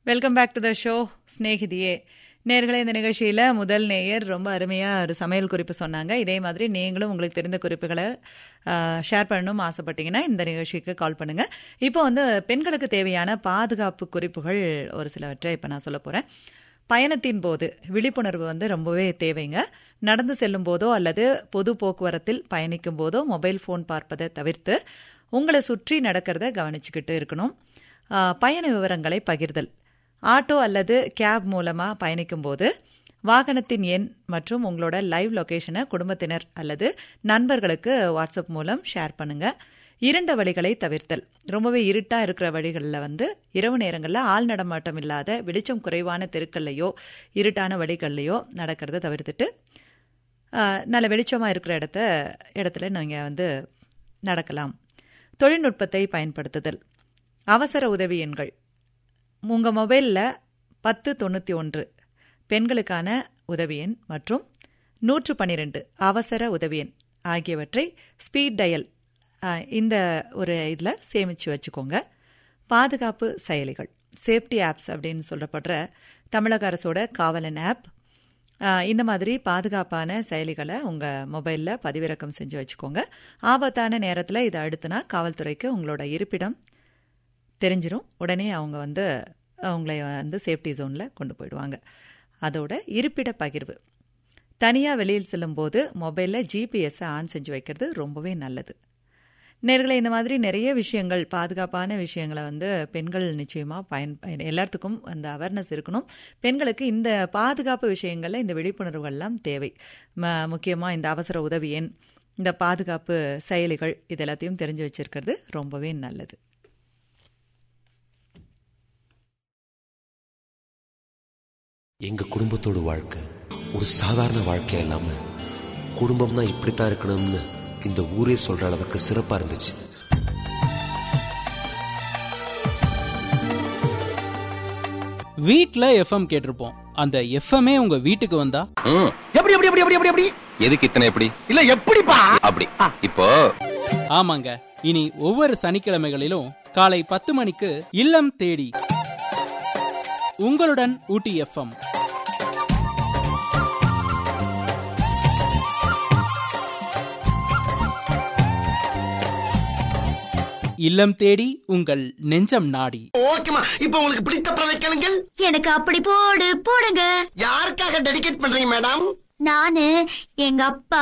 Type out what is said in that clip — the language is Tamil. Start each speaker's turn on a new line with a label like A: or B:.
A: welcome back to the show ஸ்நேகிதியே நேர்களே இந்த நிகழ்ச்சியில் முதல் நேயர் ரொம்ப அருமையாக ஒரு சமையல் குறிப்பு சொன்னாங்க இதே மாதிரி நீங்களும் உங்களுக்கு தெரிந்த குறிப்புகளை ஷேர் பண்ணணும் ஆசைப்பட்டீங்கன்னா இந்த நிகழ்ச்சிக்கு கால் பண்ணுங்கள் இப்போ வந்து பெண்களுக்கு தேவையான பாதுகாப்பு குறிப்புகள் ஒரு சிலவற்றை இப்போ நான் சொல்ல போகிறேன் பயணத்தின் போது விழிப்புணர்வு வந்து ரொம்பவே தேவைங்க நடந்து செல்லும் போதோ அல்லது பொது போக்குவரத்தில் பயணிக்கும் போதோ மொபைல் ஃபோன் பார்ப்பதை தவிர்த்து உங்களை சுற்றி நடக்கிறத கவனிச்சுக்கிட்டு இருக்கணும் பயண விவரங்களை பகிர்தல் ஆட்டோ அல்லது கேப் மூலமாக பயணிக்கும்போது வாகனத்தின் எண் மற்றும் உங்களோட லைவ் லொக்கேஷனை குடும்பத்தினர் அல்லது நண்பர்களுக்கு வாட்ஸ்அப் மூலம் ஷேர் பண்ணுங்கள் இருண்ட வழிகளை தவிர்த்தல் ரொம்பவே இருட்டாக இருக்கிற வழிகளில் வந்து இரவு நேரங்களில் ஆள் நடமாட்டம் இல்லாத வெளிச்சம் குறைவான தெருக்கள்லையோ இருட்டான வழிகள்லையோ நடக்கிறத தவிர்த்துட்டு நல்ல வெளிச்சமாக இருக்கிற இடத்த இடத்துல நீங்கள் வந்து நடக்கலாம் தொழில்நுட்பத்தை பயன்படுத்துதல் அவசர உதவி எண்கள் உங்கள் மொபைலில் பத்து தொண்ணூற்றி ஒன்று பெண்களுக்கான உதவி எண் மற்றும் நூற்று பன்னிரெண்டு அவசர உதவி எண் ஆகியவற்றை ஸ்பீட் டயல் இந்த ஒரு இதில் சேமித்து வச்சுக்கோங்க பாதுகாப்பு செயலிகள் சேஃப்டி ஆப்ஸ் அப்படின்னு சொல்லப்படுற தமிழக அரசோட காவலன் ஆப் இந்த மாதிரி பாதுகாப்பான செயலிகளை உங்கள் மொபைலில் பதிவிறக்கம் செஞ்சு வச்சுக்கோங்க ஆபத்தான நேரத்தில் இதை அடுத்துனா காவல்துறைக்கு உங்களோட இருப்பிடம் தெரிஞ்சிடும் உடனே அவங்க வந்து அவங்களை வந்து சேஃப்டி ஜோனில் கொண்டு போயிடுவாங்க அதோட இருப்பிட பகிர்வு தனியாக வெளியில் செல்லும்போது மொபைலில் ஜிபிஎஸ்ஸை ஆன் செஞ்சு வைக்கிறது ரொம்பவே நல்லது நேர்களை இந்த மாதிரி நிறைய விஷயங்கள் பாதுகாப்பான விஷயங்களை வந்து பெண்கள் நிச்சயமாக பயன் பயன் எல்லாத்துக்கும் அந்த அவேர்னஸ் இருக்கணும் பெண்களுக்கு இந்த பாதுகாப்பு விஷயங்களில் இந்த விழிப்புணர்வுகள்லாம் தேவை ம முக்கியமாக இந்த அவசர உதவி எண் இந்த பாதுகாப்பு செயலிகள் இது எல்லாத்தையும் தெரிஞ்சு வச்சிருக்கிறது ரொம்பவே நல்லது
B: எங்க குடும்பத்தோட வாழ்க்கை ஒரு சாதாரண வாழ்க்கை இல்லாம குடும்பம்னா இப்படித்தான் இருக்கணும்னு இந்த ஊரே சொல்ற அளவுக்கு சிறப்பா இருந்துச்சு
C: வீட்ல எஃப்எம் கேட்டிருப்போம் அந்த எஃப்எம்ஏ உங்க வீட்டுக்கு வந்தா
D: எப்படி எப்படி எப்படி எப்படி எப்படி எப்படி
E: எதுக்கு இத்தனை எப்படி
D: இல்ல எப்படிப்பா
E: அப்படி இப்போ
C: ஆமாங்க இனி ஒவ்வொரு சனிக்கிழமைகளிலும் காலை பத்து மணிக்கு இல்லம் தேடி உங்களுடன் ஊட்டி எஃப்எம் இல்லம் தேடி உங்கள் நெஞ்சம் நாடி
D: ஓகேமா இப்ப உங்களுக்கு பிடித்த பிரலைக்கணுங்கள்
F: எனக்கு அப்படி போடு போடுங்க
D: யாருக்காக டெடிகேட் பண்றீங்க மேடம்
F: நானு எங்க அப்பா